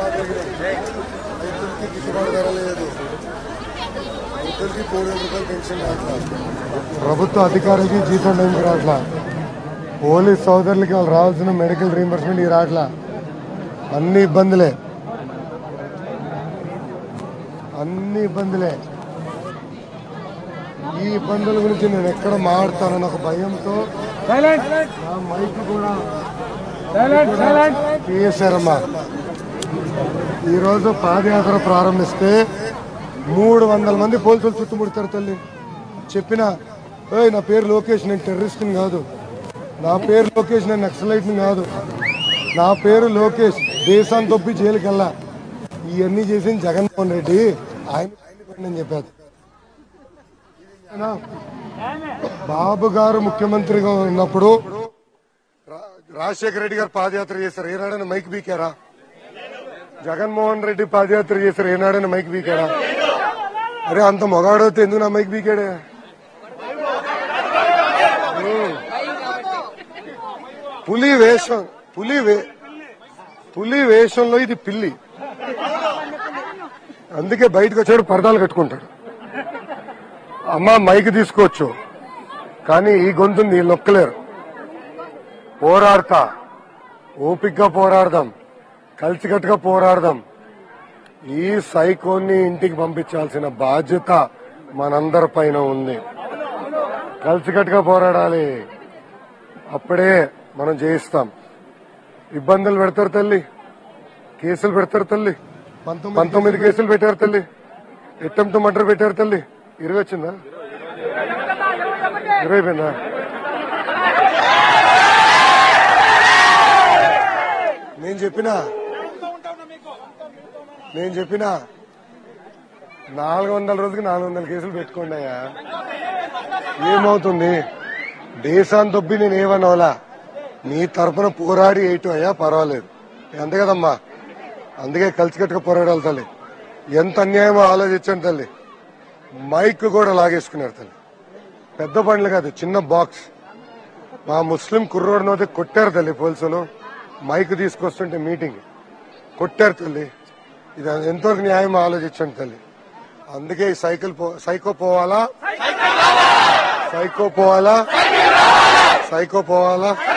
రైతులకి గిట్టుబాటు ధర లేదు రైతులకి మూడు వేల రూపాయలు పెన్షన్ రావట్లా ప్రభుత్వ అధికారులకి జీతం టైంకి రావట్లా పోలీస్ సోదరులకి వాళ్ళు రావాల్సిన మెడికల్ రీంబర్స్మెంట్ ఈ రావట్లా అన్ని ఇబ్బందులే అన్ని ఇబ్బందులే ఈ ఇబ్బందుల గురించి నేను ఎక్కడ మాట్లాడతానని ఒక భయంతో నా మైక్ కూడా తీసేశారమ్మా ఈరోజు పాదయాత్ర ప్రారంభిస్తే మూడు వందల మంది పోలీసులు చుట్టుముడతారు తల్లి చెప్పిన ఏయ్ నా పేరు లోకేష్ నేను టెర్రరిస్ట్ని కాదు నా పేరు లోకేష్ నేను నక్సలైట్ని కాదు నా పేరు లోకేష్ దేశాన్ని తొప్పి జైలుకి వెళ్ళా ఇవన్నీ చేసింది జగన్మోహన్ రెడ్డి ఆయన అని చెప్పారు ఏనా? బాబు గారు ముఖ్యమంత్రిగా ఉన్నప్పుడు రా- రాజశేఖర రెడ్డి గారు పాదయాత్ర చేశారు ఏనాడైనా మైక్ బీకారా జగన్మోహన్ రెడ్డి పాదయాత్ర చేశారు ఏనాడైనా మైక్ బీకారా అరే అంత మొగాడైతే ఎందుకు నా మైక్ బీకాడే ఉమ్. పులి వేషం పులి వే పులి వేషంలో ఇది పిల్లి అందుకే బయటకు వచ్చాడు పరదాలు కట్టుకుంటాడు అమ్మ మైక్ తీసుకోవచ్చు కానీ ఈ గొంతుంది వీళ్ళు నొక్కలేరు పోరాడతా ఓపిగ్గా పోరాడదాం కలిసికట్టుగా పోరాడదాం ఈ సైకోన్ని ఇంటికి పంపించాల్సిన బాధ్యత మనందరి పైన ఉంది కలిసికట్టుగా పోరాడాలి అప్పుడే మనం జయిస్తాం ఇబ్బందులు పెడతారు తల్లి కేసులు పెడతారు తల్లి పంతొమ్మిది కేసులు పెట్టారు తల్లి అటెంప్ట్ మర్డర్ పెట్టారు తల్లి ఇరవై వచ్చిందా ఇరవై పోయిందా నేను చెప్పినా నేను చెప్పినా నాలుగు వందల రోజుకి నాలుగు వందల కేసులు పెట్టుకోండి అయ్యా ఏమవుతుంది దేశాన్ని దొబ్బి నేను ఏమనవలా నీ తరపున పోరాడి వేయటం అయ్యా పర్వాలేదు అంతే కదమ్మా అందుకే కలిసికట్టుగా పోరాడాలి తల్లి ఎంత అన్యాయమో ఆలోచించండి తల్లి మైక్ కూడా లాగేసుకున్నారు తల్లి పెద్ద బండ్లు కాదు చిన్న బాక్స్ మా ముస్లిం కుర్రోడిని అయితే కొట్టారు తల్లి పోలీసులు మైక్ తీసుకొస్తుంటే మీటింగ్ కొట్టారు తల్లి ఇది ఎంతవరకు న్యాయం ఆలోచించండి తల్లి అందుకే ఈ సైకిల్ పో- సైకో పోవాలా సైకో పోవాలా సైకో పోవాలా